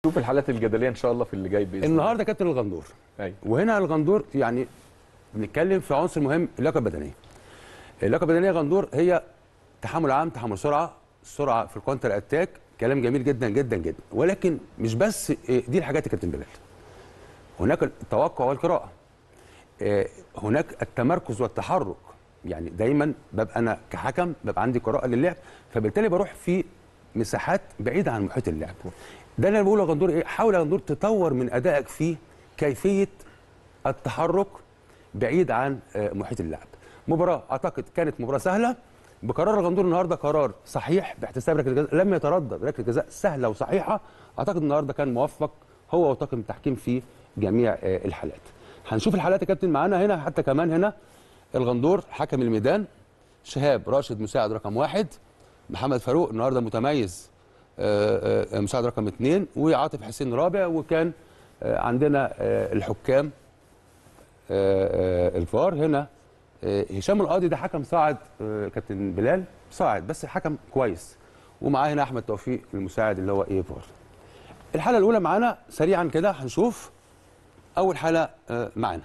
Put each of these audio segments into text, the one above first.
شوف الحالات الجدليه ان شاء الله في اللي جاي باذن الله النهارده كابتن الغندور أيوة. وهنا الغندور يعني بنتكلم في عنصر مهم اللياقه البدنيه اللياقه البدنيه غندور هي تحمل عام تحمل سرعه السرعه في الكونتر اتاك كلام جميل جدا جدا جدا ولكن مش بس إيه، دي الحاجات يا كابتن بلال هناك التوقع والقراءه آه، هناك التمركز والتحرك يعني دايما ببقى انا كحكم ببقى عندي قراءه للعب فبالتالي بروح في مساحات بعيده عن محيط اللعب ده اللي انا بقوله يا غندور ايه حاول يا غندور تطور من ادائك في كيفيه التحرك بعيد عن آه، محيط اللعب مباراه اعتقد كانت مباراه سهله بقرار الغندور النهارده قرار صحيح باحتساب ركله جزاء لم يتردد ركله جزاء سهله وصحيحه اعتقد النهارده كان موفق هو وطاقم التحكيم في جميع آه، الحالات هنشوف الحالات يا كابتن معانا هنا حتى كمان هنا الغندور حكم الميدان شهاب راشد مساعد رقم واحد محمد فاروق النهارده متميز آه، آه، مساعد رقم اثنين وعاطف حسين رابع وكان آه، عندنا آه، الحكام آه، آه، الفار هنا آه، هشام القاضي ده حكم صاعد آه، كابتن بلال صاعد بس حكم كويس ومعاه هنا احمد توفيق المساعد اللي هو ايه فار الحاله الاولى معانا سريعا كده هنشوف اول حاله آه، معانا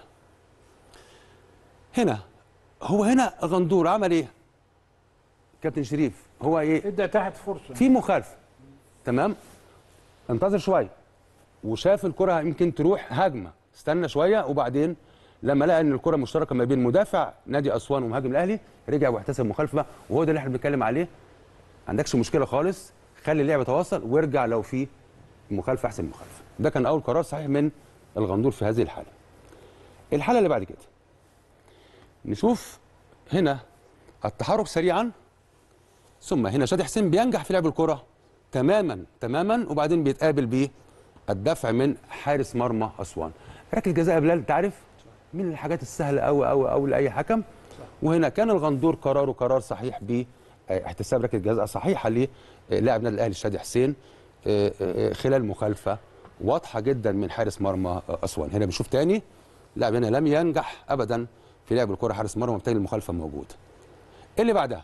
هنا هو هنا غندور عمل ايه كابتن شريف هو ايه ادى تحت فرصه في مخالفه تمام انتظر شويه وشاف الكره يمكن تروح هجمه استنى شويه وبعدين لما لقى ان الكره مشتركه ما بين مدافع نادي اسوان ومهاجم الاهلي رجع واحتسب مخالفه وهو ده اللي احنا بنتكلم عليه ما عندكش مشكله خالص خلي اللعب يتواصل وارجع لو في مخالفه احسن مخالفه ده كان اول قرار صحيح من الغندور في هذه الحاله الحاله اللي بعد كده نشوف هنا التحرك سريعا ثم هنا شادي حسين بينجح في لعب الكره تماما تماما وبعدين بيتقابل بيه الدفع من حارس مرمى اسوان ركله جزاء يا بلال انت عارف من الحاجات السهله قوي قوي قوي لاي حكم وهنا كان الغندور قراره قرار صحيح باحتساب ركله جزاء صحيحه للاعب نادي الاهلي شادي حسين آه، آه، خلال مخالفه واضحه جدا من حارس مرمى آه، اسوان هنا بنشوف تاني لاعب هنا لم ينجح ابدا في لعب الكره حارس مرمى وبالتالي المخالفه موجوده اللي بعدها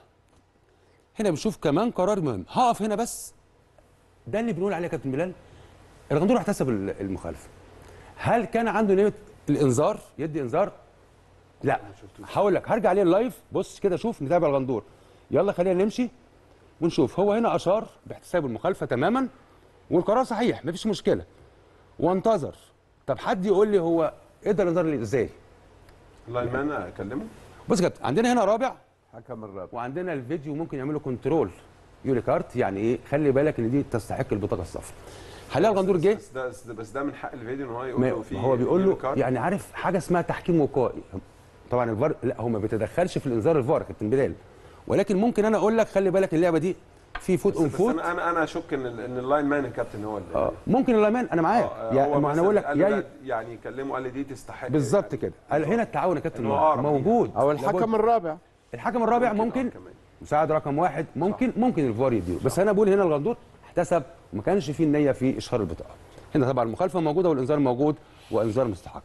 هنا بنشوف كمان قرار مهم هقف هنا بس ده اللي بنقول عليه يا كابتن بلال الغندور احتسب ال- المخالفه هل كان عنده نيه الانذار يدي انذار لا هقول لك هرجع عليه اللايف بص كده شوف نتابع الغندور يلا خلينا نمشي ونشوف هو هنا اشار باحتساب المخالفه تماما والقرار صحيح مفيش مشكله وانتظر طب حد يقول لي هو قدر ينظر لي ازاي اللايمان اكلمه بص يا كابتن عندنا هنا رابع حكم الرابع وعندنا الفيديو ممكن يعملوا كنترول يولي كارت يعني ايه خلي بالك ان دي تستحق البطاقه الصفراء هلاقي الغندور جه بس ده بس ده من حق الفيديو ان هو يقول ما له في ما هو بيقول يلو له كارد. يعني عارف حاجه اسمها تحكيم وقائي طبعا الفار لا هو ما بيتدخلش في الانذار الفار يا كابتن بلال ولكن ممكن انا اقول لك خلي بالك اللعبه دي في فوت بس, اون بس فوت انا انا انا اشك ان ال- ان اللاين مان الكابتن هو اللي آه ممكن الامان انا معاك آه، يا هو ما انا مثلاً اقول لك قال له يا لا، يعني يكلمه قال لي دي تستحق بالظبط يعني كده قال هنا التعاون يا كابتن إن هو أقرب موجود او لابد. الحكم الرابع الحكم الرابع ممكن، ممكن آه، كمان. مساعد رقم واحد ممكن ممكن الفار يديله بس انا بقول هنا الغندور احتسب وما كانش فيه النيه في اشهار البطاقه هنا طبعا المخالفه موجوده والانذار موجود وانذار مستحق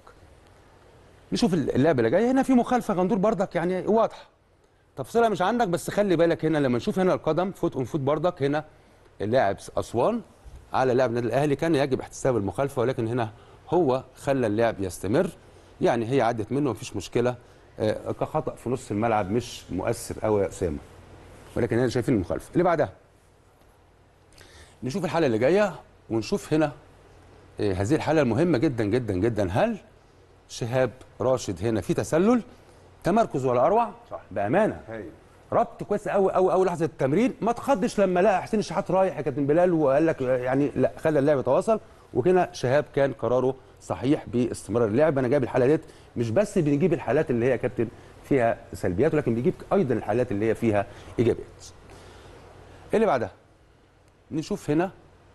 نشوف اللعبه اللي جايه هنا في مخالفه غندور بردك يعني واضحه تفصيلها مش عندك بس خلي بالك هنا لما نشوف هنا القدم فوت اون فوت بردك هنا اللاعب اسوان على لاعب النادي الاهلي كان يجب احتساب المخالفه ولكن هنا هو خلى اللعب يستمر يعني هي عدت منه مفيش مشكله آه، كخطا في نص الملعب مش مؤثر قوي يا اسامه ولكن هنا شايفين المخالفه اللي بعدها نشوف الحاله اللي جايه ونشوف هنا آه، هذه الحاله المهمه جدا جدا جدا هل شهاب راشد هنا في تسلل تمركز ولا اروع صح. بامانه هاي ربط كويس قوي قوي قوي لحظه التمرين ما تخضش لما لقى حسين الشحات رايح يا كابتن بلال وقال لك يعني لا خلى اللعب يتواصل وكده شهاب كان قراره صحيح باستمرار اللعب انا جايب الحاله ديت مش بس بنجيب الحالات اللي هي يا كابتن فيها سلبيات ولكن بنجيب ايضا الحالات اللي هي فيها ايجابيات اللي بعدها نشوف هنا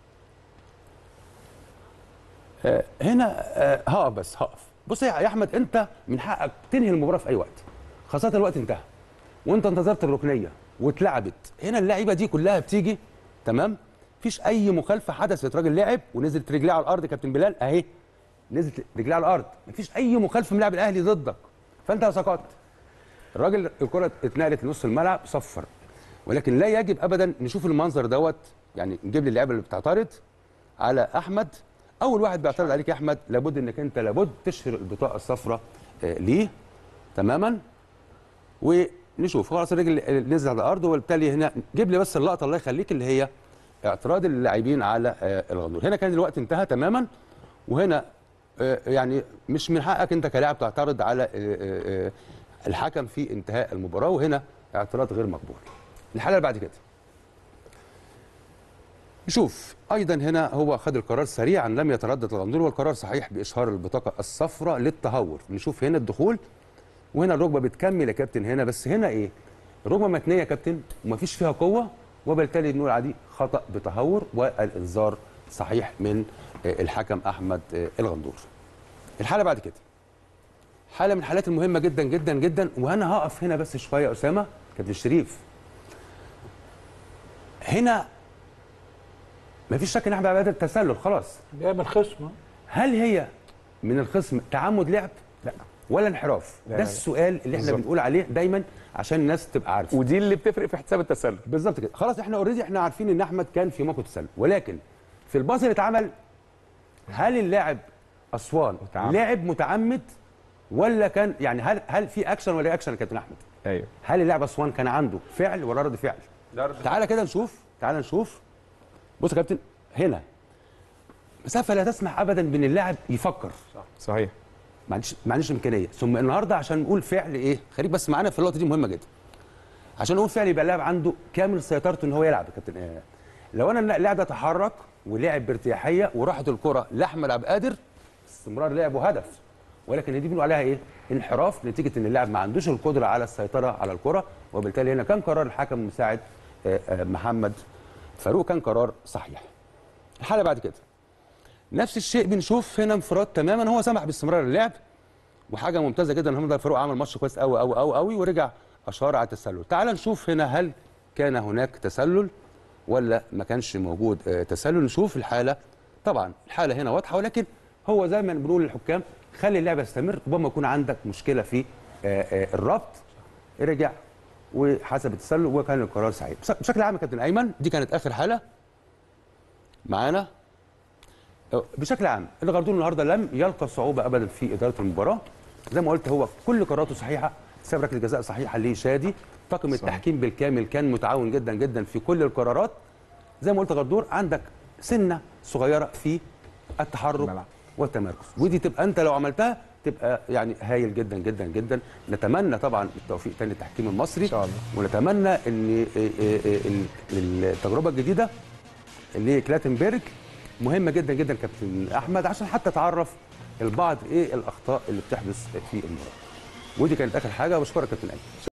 آه، هنا آه، هقف بس هقف بص يا احمد انت من حقك تنهي المباراه في اي وقت خاصه الوقت انتهى وانت انتظرت الركنيه واتلعبت هنا اللعيبه دي كلها بتيجي تمام مفيش اي مخالفه حدثت راجل لعب ونزلت رجليه على الارض كابتن بلال اهي نزلت رجليه على الارض مفيش اي مخالفه من لاعب الاهلي ضدك فانت سقطت الراجل الكره اتنقلت لنص الملعب صفر ولكن لا يجب ابدا نشوف المنظر دوت يعني نجيب لي اللعيبه اللي بتعترض على احمد اول واحد بيعترض عليك يا احمد لابد انك انت لابد تشهر البطاقه الصفراء آه، ليه تماما ونشوف خلاص الراجل نزل على الارض وبالتالي هنا جيب لي بس اللقطه الله يخليك اللي هي اعتراض اللاعبين على آه، الغندور هنا كان الوقت انتهى تماما وهنا آه، يعني مش من حقك انت كلاعب تعترض على آه، آه، آه، الحكم في انتهاء المباراه وهنا اعتراض غير مقبول الحاله اللي بعد كده نشوف ايضا هنا هو خد القرار سريعا لم يتردد الغندور والقرار صحيح باشهار البطاقه الصفراء للتهور نشوف هنا الدخول وهنا الركبه بتكمل يا كابتن هنا بس هنا ايه الركبه متنيه يا كابتن ومفيش فيها قوه وبالتالي نقول عليه خطا بتهور والانذار صحيح من آه، الحكم احمد آه، الغندور الحاله بعد كده حاله من الحالات المهمه جدا جدا جدا وانا هقف هنا بس شويه يا اسامه كابتن شريف هنا مفيش شك ان احنا بعد التسلل خلاص بيعمل خصم هل هي من الخصم تعمد لعب لا ولا انحراف لا، ده لا. السؤال اللي احنا بالظبط. بنقول عليه دايما عشان الناس تبقى عارفه ودي اللي بتفرق في حساب التسلل بالظبط كده خلاص احنا اوريدي احنا عارفين ان احمد كان في موقف تسلل ولكن في الباص اللي اتعمل هل اللاعب اسوان متعمد. لاعب متعمد ولا كان يعني هل هل في اكشن ولا اكشن يا كابتن احمد ايوه هل اللاعب اسوان كان عنده فعل ولا رد فعل ده رد تعالى كده نشوف تعالى نشوف بص يا كابتن هنا مسافه لا تسمح ابدا بان اللاعب يفكر صحيح ما عنديش ما عنديش امكانيه ثم النهارده عشان نقول فعل ايه خليك بس معانا في اللقطه دي مهمه جدا عشان نقول فعل يبقى اللاعب عنده كامل سيطرته ان هو يلعب يا كابتن إيه. لو انا اللاعب ده تحرك ولعب بارتياحيه وراحت الكره لاحمد عبد القادر استمرار لعب وهدف ولكن دي بنقول عليها ايه انحراف نتيجه ان اللاعب ما عندوش القدره على السيطره على الكره وبالتالي هنا كان قرار الحكم المساعد آه، آه، محمد فاروق كان قرار صحيح الحاله بعد كده نفس الشيء بنشوف هنا انفراد تماما هو سمح باستمرار اللعب وحاجه ممتازه جدا محمد فاروق عمل ماتش كويس قوي قوي قوي قوي ورجع اشار على التسلل تعال نشوف هنا هل كان هناك تسلل ولا ما كانش موجود آه، تسلل نشوف الحاله طبعا الحاله هنا واضحه ولكن هو زي ما بنقول للحكام خلي اللعبه تستمر ربما يكون عندك مشكله في آه، آه، الربط رجع وحسب التسلل وكان القرار صحيح بش- بشكل عام يا كابتن ايمن دي كانت اخر حاله معانا بشكل عام الغردون النهارده لم يلقى صعوبه ابدا في اداره المباراه زي ما قلت هو كل قراراته صحيحه ساب ركله جزاء صحيحه لشادي طاقم التحكيم بالكامل كان متعاون جدا جدا في كل القرارات زي ما قلت غردور عندك سنه صغيره في التحرك الملعب. والتمركز ودي تبقى انت لو عملتها تبقى يعني هايل جدا جدا جدا نتمنى طبعا التوفيق تاني للتحكيم المصري إن شاء الله. ونتمنى ان إيه إيه إيه ال- التجربه الجديده اللي كلاتنبرج مهمه جدا جدا كابتن احمد عشان حتى تعرف البعض ايه الاخطاء اللي بتحدث في المباراه ودي كانت اخر حاجه وبشكرك كابتن ايمن